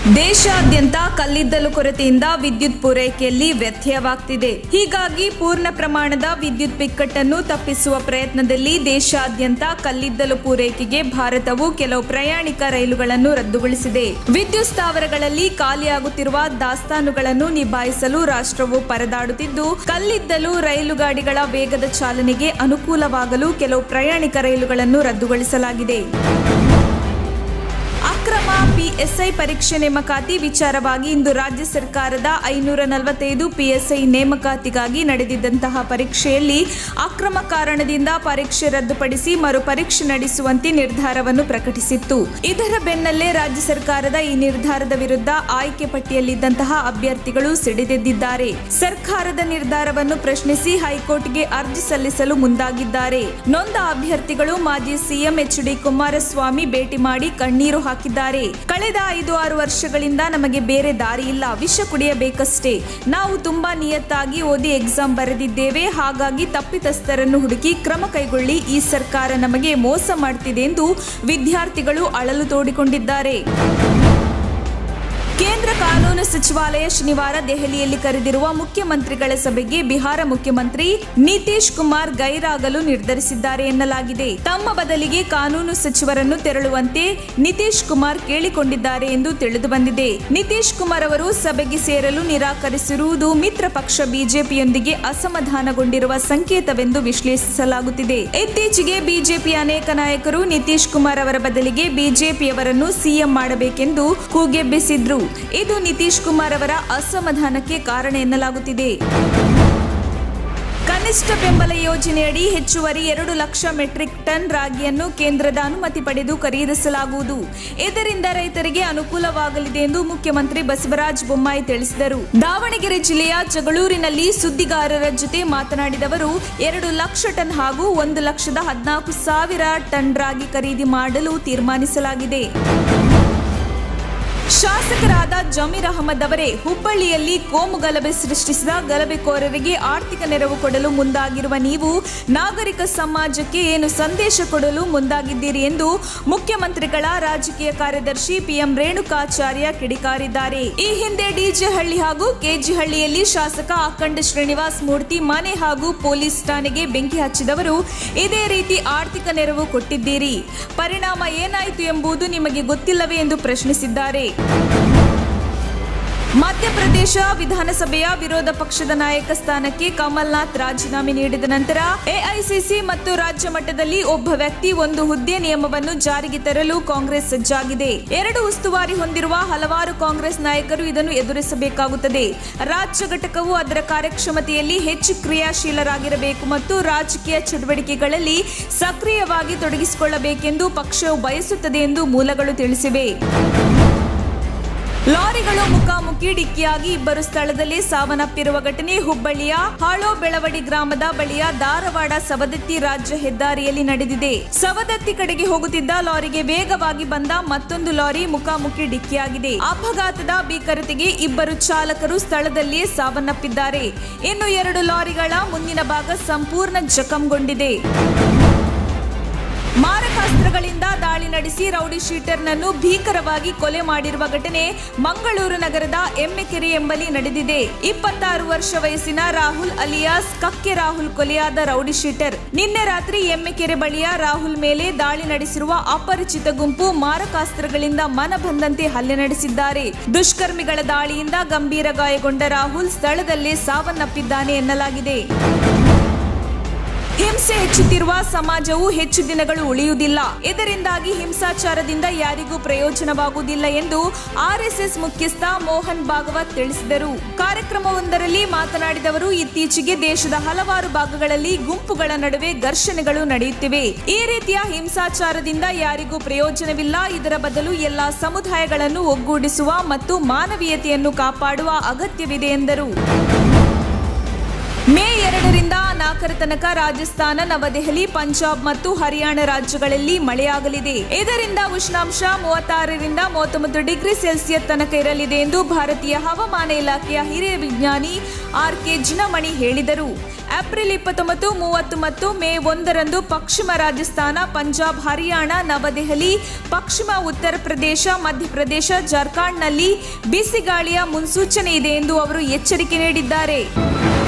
ದೇಶಾದ್ಯಂತ ಕಲ್ಲಿದ್ದಲು ಕೊರತೆಯಿಂದ ವಿದ್ಯುತ್ ಪೂರೈಕೆಯಲ್ಲಿ ವ್ಯತ್ಯಯವಾಗ್ತಿದೆ ಹೀಗಾಗಿ ಪೂರ್ಣ ಪ್ರಮಾಣದ ವಿದ್ಯುತ್ ಬಿಕ್ಕಟ್ಟನ್ನು ತಪ್ಪಿಸುವ ಪ್ರಯತ್ನದಲ್ಲಿ ದೇಶಾದ್ಯಂತ ಕಲ್ಲಿದ್ದಲು ಪೂರೈಕೆಗೆ ಭಾರತವು ಕೆಲವು ಪ್ರಯಾಣಿಕ ರೈಲುಗಳನ್ನು ರದ್ದುಗೊಳಿಸಿದೆ ವಿದ್ಯುತ್ ಸ್ಥಾವರಗಳಲ್ಲಿ ಖಾಲಿಯಾಗುತ್ತಿರುವ ದಾಸ್ತಾನುಗಳನ್ನು ನಿಭಾಯಿಸಲು ರಾಷ್ಟ್ರವು ಪರದಾಡುತ್ತಿದ್ದು ಕಲ್ಲಿದ್ದಲು ರೈಲುಗಾಡಿಗಳ ವೇಗದ ಚಾಲನೆಗೆ ಅನುಕೂಲವಾಗಲು ಕೆಲವು ಪ್ರಯಾಣಿಕ ರೈಲುಗಳನ್ನು ರದ್ದುಗೊಳಿಸಲಾಗಿದೆ ಅಕ್ರಮ ಪಿಎಸ್ಐ ಪರೀಕ್ಷೆ ನೇಮಕಾತಿ ವಿಚಾರವಾಗಿ ಇಂದು ರಾಜ್ಯ ಸರ್ಕಾರದ ಐನೂರ ನಲವತ್ತೈದು ಪಿಎಸ್ಐ ನೇಮಕಾತಿಗಾಗಿ ನಡೆದಿದ್ದಂತಹ ಪರೀಕ್ಷೆಯಲ್ಲಿ ಅಕ್ರಮ ಕಾರಣದಿಂದ ಪರೀಕ್ಷೆ ರದ್ದುಪಡಿಸಿ ಮರು ಪರೀಕ್ಷೆ ನಡೆಸುವಂತೆ ನಿರ್ಧಾರವನ್ನು ಪ್ರಕಟಿಸಿತ್ತು ಇದರ ಬೆನ್ನಲ್ಲೇ ರಾಜ್ಯ ಸರ್ಕಾರದ ಈ ನಿರ್ಧಾರದ ವಿರುದ್ಧ ಆಯ್ಕೆ ಪಟ್ಟಿಯಲ್ಲಿದ್ದಂತಹ ಅಭ್ಯರ್ಥಿಗಳು ಸಿಡಿದೆದ್ದಿದ್ದಾರೆ ಸರ್ಕಾರದ ನಿರ್ಧಾರವನ್ನು ಪ್ರಶ್ನಿಸಿ ಹೈಕೋರ್ಟ್ಗೆ ಅರ್ಜಿ ಸಲ್ಲಿಸಲು ಮುಂದಾಗಿದ್ದಾರೆ ನೊಂದ ಅಭ್ಯರ್ಥಿಗಳು ಮಾಜಿ ಸಿಎಂ ಎಚ್ ಡಿ ಕುಮಾರಸ್ವಾಮಿ ಭೇಟಿ ಮಾಡಿ ಕಣ್ಣೀರು ಹಾಕಿದ್ದಾರೆ ಕಳೆದ ಐದು ಆರು ವರ್ಷಗಳಿಂದ ನಮಗೆ ಬೇರೆ ದಾರಿ ಇಲ್ಲ ವಿಷ ಕುಡಿಯಬೇಕಷ್ಟೇ ನಾವು ತುಂಬಾ ನಿಯತ್ತಾಗಿ ಓದಿ ಎಕ್ಸಾಮ್ ಬರೆದಿದ್ದೇವೆ ಹಾಗಾಗಿ ತಪ್ಪಿತಸ್ಥರನ್ನು ಹುಡುಕಿ ಕ್ರಮ ಕೈಗೊಳ್ಳಿ ಈ ಸರ್ಕಾರ ನಮಗೆ ಮೋಸ ಮಾಡ್ತಿದೆ ಎಂದು ವಿದ್ಯಾರ್ಥಿಗಳು ಅಳಲು ತೋಡಿಕೊಂಡಿದ್ದಾರೆ ಕೇಂದ್ರ ಕಾನೂನು ಸಚಿವಾಲಯ ಶನಿವಾರ ದೆಹಲಿಯಲ್ಲಿ ಕರೆದಿರುವ ಮುಖ್ಯಮಂತ್ರಿಗಳ ಸಭೆಗೆ ಬಿಹಾರ ಮುಖ್ಯಮಂತ್ರಿ ನಿತೀಶ್ ಕುಮಾರ್ ಗೈರಾಗಲು ನಿರ್ಧರಿಸಿದ್ದಾರೆ ಎನ್ನಲಾಗಿದೆ ತಮ್ಮ ಬದಲಿಗೆ ಕಾನೂನು ಸಚಿವರನ್ನು ತೆರಳುವಂತೆ ನಿತೀಶ್ ಕುಮಾರ್ ಕೇಳಿಕೊಂಡಿದ್ದಾರೆ ಎಂದು ತಿಳಿದು ಬಂದಿದೆ ನಿತೀಶ್ ಕುಮಾರ್ ಅವರು ಸಭೆಗೆ ಸೇರಲು ನಿರಾಕರಿಸಿರುವುದು ಮಿತ್ರ ಪಕ್ಷ ಬಿಜೆಪಿಯೊಂದಿಗೆ ಅಸಮಾಧಾನಗೊಂಡಿರುವ ಸಂಕೇತವೆಂದು ವಿಶ್ಲೇಷಿಸಲಾಗುತ್ತಿದೆ ಇತ್ತೀಚೆಗೆ ಬಿಜೆಪಿಯ ಅನೇಕ ನಾಯಕರು ನಿತೀಶ್ ಕುಮಾರ್ ಅವರ ಬದಲಿಗೆ ಬಿಜೆಪಿಯವರನ್ನು ಸಿಎಂ ಮಾಡಬೇಕೆಂದು ಕೂಗೆಬ್ಬಿಸಿದ್ರು ಇದು ನಿತೀಶ್ ಕುಮಾರ್ ಅವರ ಅಸಮಾಧಾನಕ್ಕೆ ಕಾರಣ ಎನ್ನಲಾಗುತ್ತಿದೆ ಕನಿಷ್ಠ ಬೆಂಬಲ ಯೋಜನೆಯಡಿ ಹೆಚ್ಚುವರಿ ಎರಡು ಲಕ್ಷ ಮೆಟ್ರಿಕ್ ಟನ್ ರಾಗಿಯನ್ನು ಕೇಂದ್ರದ ಅನುಮತಿ ಪಡೆದು ಖರೀದಿಸಲಾಗುವುದು ಇದರಿಂದ ರೈತರಿಗೆ ಅನುಕೂಲವಾಗಲಿದೆ ಎಂದು ಮುಖ್ಯಮಂತ್ರಿ ಬಸವರಾಜ ಬೊಮ್ಮಾಯಿ ತಿಳಿಸಿದರು ದಾವಣಗೆರೆ ಜಿಲ್ಲೆಯ ಜಗಳೂರಿನಲ್ಲಿ ಸುದ್ದಿಗಾರರ ಜೊತೆ ಮಾತನಾಡಿದವರು ಎರಡು ಲಕ್ಷ ಟನ್ ಹಾಗೂ ಒಂದು ಲಕ್ಷದ ಹದಿನಾಲ್ಕು ಸಾವಿರ ಟನ್ ರಾಗಿ ಖರೀದಿ ಮಾಡಲು ತೀರ್ಮಾನಿಸಲಾಗಿದೆ ಶಾಸಕರಾದ ಜಮೀರ್ ಅಹಮದ್ ಅವರೇ ಹುಬ್ಬಳ್ಳಿಯಲ್ಲಿ ಕೋಮು ಗಲಭೆ ಸೃಷ್ಟಿಸಿದ ಗಲಭೆಕೋರರಿಗೆ ಆರ್ಥಿಕ ನೆರವು ಕೊಡಲು ಮುಂದಾಗಿರುವ ನೀವು ನಾಗರಿಕ ಸಮಾಜಕ್ಕೆ ಏನು ಸಂದೇಶ ಕೊಡಲು ಮುಂದಾಗಿದ್ದೀರಿ ಎಂದು ಮುಖ್ಯಮಂತ್ರಿಗಳ ರಾಜಕೀಯ ಕಾರ್ಯದರ್ಶಿ ಪಿಎಂ ರೇಣುಕಾಚಾರ್ಯ ಕಿಡಿಕಾರಿದ್ದಾರೆ ಈ ಹಿಂದೆ ಡಿಜೆಹಳ್ಳಿ ಹಾಗೂ ಕೆಜಿಹಳ್ಳಿಯಲ್ಲಿ ಶಾಸಕ ಅಖಂಡ ಶ್ರೀನಿವಾಸ್ ಮೂರ್ತಿ ಮನೆ ಹಾಗೂ ಪೊಲೀಸ್ ಠಾಣೆಗೆ ಬೆಂಕಿ ಹಚ್ಚಿದವರು ಇದೇ ರೀತಿ ಆರ್ಥಿಕ ನೆರವು ಕೊಟ್ಟಿದ್ದೀರಿ ಪರಿಣಾಮ ಏನಾಯಿತು ಎಂಬುದು ನಿಮಗೆ ಗೊತ್ತಿಲ್ಲವೇ ಎಂದು ಪ್ರಶ್ನಿಸಿದ್ದಾರೆ ಮಧ್ಯಪ್ರದೇಶ ವಿಧಾನಸಭೆಯ ವಿರೋಧ ಪಕ್ಷದ ನಾಯಕ ಸ್ಥಾನಕ್ಕೆ ಕಮಲ್ನಾಥ್ ರಾಜೀನಾಮೆ ನೀಡಿದ ನಂತರ ಎಐಸಿಸಿ ಮತ್ತು ರಾಜ್ಯ ಮಟ್ಟದಲ್ಲಿ ಒಬ್ಬ ವ್ಯಕ್ತಿ ಒಂದು ಹುದ್ದೆ ನಿಯಮವನ್ನು ಜಾರಿಗೆ ತರಲು ಕಾಂಗ್ರೆಸ್ ಸಜ್ಜಾಗಿದೆ ಎರಡು ಉಸ್ತುವಾರಿ ಹೊಂದಿರುವ ಹಲವಾರು ಕಾಂಗ್ರೆಸ್ ನಾಯಕರು ಇದನ್ನು ಎದುರಿಸಬೇಕಾಗುತ್ತದೆ ರಾಜ್ಯ ಘಟಕವು ಅದರ ಕಾರ್ಯಕ್ಷಮತೆಯಲ್ಲಿ ಹೆಚ್ಚು ಕ್ರಿಯಾಶೀಲರಾಗಿರಬೇಕು ಮತ್ತು ರಾಜಕೀಯ ಚಟುವಟಿಕೆಗಳಲ್ಲಿ ಸಕ್ರಿಯವಾಗಿ ತೊಡಗಿಸಿಕೊಳ್ಳಬೇಕೆಂದು ಪಕ್ಷವು ಬಯಸುತ್ತದೆ ಎಂದು ಮೂಲಗಳು ತಿಳಿಸಿವೆ ಲಾರಿಗಳು ಮುಖಾಮುಖಿ ಡಿಕ್ಕಿಯಾಗಿ ಇಬ್ಬರು ಸ್ಥಳದಲ್ಲಿ ಸಾವನ್ನಪ್ಪಿರುವ ಘಟನೆ ಹುಬ್ಬಳ್ಳಿಯ ಹಾಳೋ ಬೆಳವಡಿ ಗ್ರಾಮದ ಬಳಿಯ ಧಾರವಾಡ ಸವದತ್ತಿ ರಾಜ್ಯ ಹೆದ್ದಾರಿಯಲ್ಲಿ ನಡೆದಿದೆ ಸವದತ್ತಿ ಕಡೆಗೆ ಹೋಗುತ್ತಿದ್ದ ಲಾರಿಗೆ ವೇಗವಾಗಿ ಬಂದ ಮತ್ತೊಂದು ಲಾರಿ ಮುಖಾಮುಖಿ ಡಿಕ್ಕಿಯಾಗಿದೆ ಅಪಘಾತದ ಭೀಕರತೆಗೆ ಇಬ್ಬರು ಚಾಲಕರು ಸ್ಥಳದಲ್ಲಿಯೇ ಸಾವನ್ನಪ್ಪಿದ್ದಾರೆ ಇನ್ನು ಎರಡು ಲಾರಿಗಳ ಮುಂದಿನ ಭಾಗ ಸಂಪೂರ್ಣ ಜಖಂಗೊಂಡಿದೆ ಮಾರಕಾಸ್ತ್ರಗಳಿಂದ ದಾಳಿ ನಡೆಸಿ ರೌಡಿ ಶೀಟರ್ನನ್ನು ಭೀಕರವಾಗಿ ಕೊಲೆ ಮಾಡಿರುವ ಘಟನೆ ಮಂಗಳೂರು ನಗರದ ಎಮ್ಮೆಕೆರೆ ಎಂಬಲ್ಲಿ ನಡೆದಿದೆ ಇಪ್ಪತ್ತಾರು ವರ್ಷ ವಯಸ್ಸಿನ ರಾಹುಲ್ ಅಲಿಯಾಸ್ ಕಕ್ಕೆ ರಾಹುಲ್ ಕೊಲೆಯಾದ ರೌಡಿ ಶೀಟರ್ ನಿನ್ನೆ ರಾತ್ರಿ ಎಮ್ಮೆಕೆರೆ ಬಳಿಯ ರಾಹುಲ್ ಮೇಲೆ ದಾಳಿ ನಡೆಸಿರುವ ಅಪರಿಚಿತ ಗುಂಪು ಮಾರಕಾಸ್ತ್ರಗಳಿಂದ ಮನ ಬಂದಂತೆ ಹಲ್ಲೆ ನಡೆಸಿದ್ದಾರೆ ದುಷ್ಕರ್ಮಿಗಳ ದಾಳಿಯಿಂದ ಗಂಭೀರ ಗಾಯಗೊಂಡ ರಾಹುಲ್ ಸ್ಥಳದಲ್ಲೇ ಸಾವನ್ನಪ್ಪಿದ್ದಾನೆ ಎನ್ನಲಾಗಿದೆ ಹಿಂಸೆ ಹೆಚ್ಚುತ್ತಿರುವ ಸಮಾಜವು ಹೆಚ್ಚು ದಿನಗಳು ಉಳಿಯುವುದಿಲ್ಲ ಇದರಿಂದಾಗಿ ಹಿಂಸಾಚಾರದಿಂದ ಯಾರಿಗೂ ಪ್ರಯೋಜನವಾಗುವುದಿಲ್ಲ ಎಂದು ಆರ್ಎಸ್ಎಸ್ ಮುಖ್ಯಸ್ಥ ಮೋಹನ್ ಭಾಗವತ್ ತಿಳಿಸಿದರು ಕಾರ್ಯಕ್ರಮವೊಂದರಲ್ಲಿ ಮಾತನಾಡಿದವರು ಇತ್ತೀಚೆಗೆ ದೇಶದ ಹಲವಾರು ಭಾಗಗಳಲ್ಲಿ ಗುಂಪುಗಳ ನಡುವೆ ಘರ್ಷಣೆಗಳು ನಡೆಯುತ್ತಿವೆ ಈ ರೀತಿಯ ಹಿಂಸಾಚಾರದಿಂದ ಯಾರಿಗೂ ಪ್ರಯೋಜನವಿಲ್ಲ ಇದರ ಬದಲು ಎಲ್ಲಾ ಸಮುದಾಯಗಳನ್ನು ಒಗ್ಗೂಡಿಸುವ ಮತ್ತು ಮಾನವೀಯತೆಯನ್ನು ಕಾಪಾಡುವ ಅಗತ್ಯವಿದೆ ಎಂದರು ಮೇ ಎರಡರಿಂದ ನಾಲ್ಕರ ತನಕ ರಾಜಸ್ಥಾನ ನವದೆಹಲಿ ಪಂಜಾಬ್ ಮತ್ತು ಹರಿಯಾಣ ರಾಜ್ಯಗಳಲ್ಲಿ ಮಳೆಯಾಗಲಿದೆ ಇದರಿಂದ ಉಷ್ಣಾಂಶ ಮೂವತ್ತಾರರಿಂದ ಮೂವತ್ತೊಂಬತ್ತು ಡಿಗ್ರಿ ಸೆಲ್ಸಿಯಸ್ ತನಕ ಇರಲಿದೆ ಎಂದು ಭಾರತೀಯ ಹವಾಮಾನ ಇಲಾಖೆಯ ಹಿರಿಯ ವಿಜ್ಞಾನಿ ಆರ್ ಕೆ ಜಿನಮಣಿ ಹೇಳಿದರು ಏಪ್ರಿಲ್ ಇಪ್ಪತ್ತೊಂಬತ್ತು ಮೂವತ್ತು ಮತ್ತು ಮೇ ಒಂದರಂದು ಪಶ್ಚಿಮ ರಾಜಸ್ಥಾನ ಪಂಜಾಬ್ ಹರಿಯಾಣ ನವದೆಹಲಿ ಪಶ್ಚಿಮ ಉತ್ತರ ಪ್ರದೇಶ ಮಧ್ಯಪ್ರದೇಶ ಜಾರ್ಖಂಡ್ನಲ್ಲಿ ಬಿಸಿ ಗಾಳಿಯ ಮುನ್ಸೂಚನೆ ಇದೆ ಎಂದು ಅವರು ಎಚ್ಚರಿಕೆ ನೀಡಿದ್ದಾರೆ